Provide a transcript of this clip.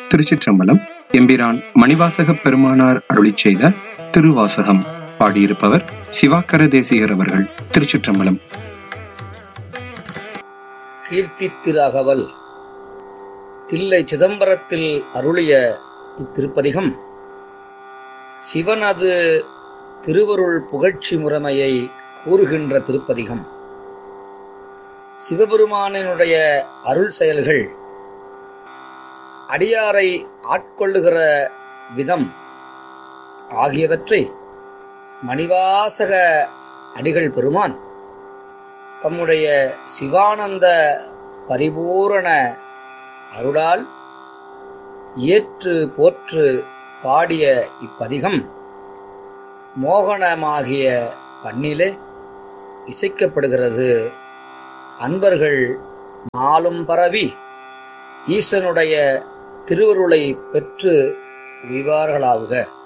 திருச்சிற்றம்பலம் எம்பிரான் மணிவாசக பெருமானார் அருளிச் செய்த திருவாசகம் பாடியிருப்பவர் சிவாக்கர தேசிகர் அவர்கள் திருச்சிற்றம்பலம் கீர்த்தி திரு தில்லை சிதம்பரத்தில் அருளிய இத்திருப்பதிகம் சிவனது திருவருள் புகழ்ச்சி முறைமையை கூறுகின்ற திருப்பதிகம் சிவபெருமானினுடைய அருள் செயல்கள் அடியாரை ஆட்கொள்ளுகிற விதம் ஆகியவற்றை மணிவாசக அடிகள் பெருமான் தம்முடைய சிவானந்த பரிபூரண அருளால் ஏற்று போற்று பாடிய இப்பதிகம் மோகனமாகிய பண்ணிலே இசைக்கப்படுகிறது அன்பர்கள் நாளும் பரவி ஈசனுடைய திருவருளை பெற்று விவார்களாவுக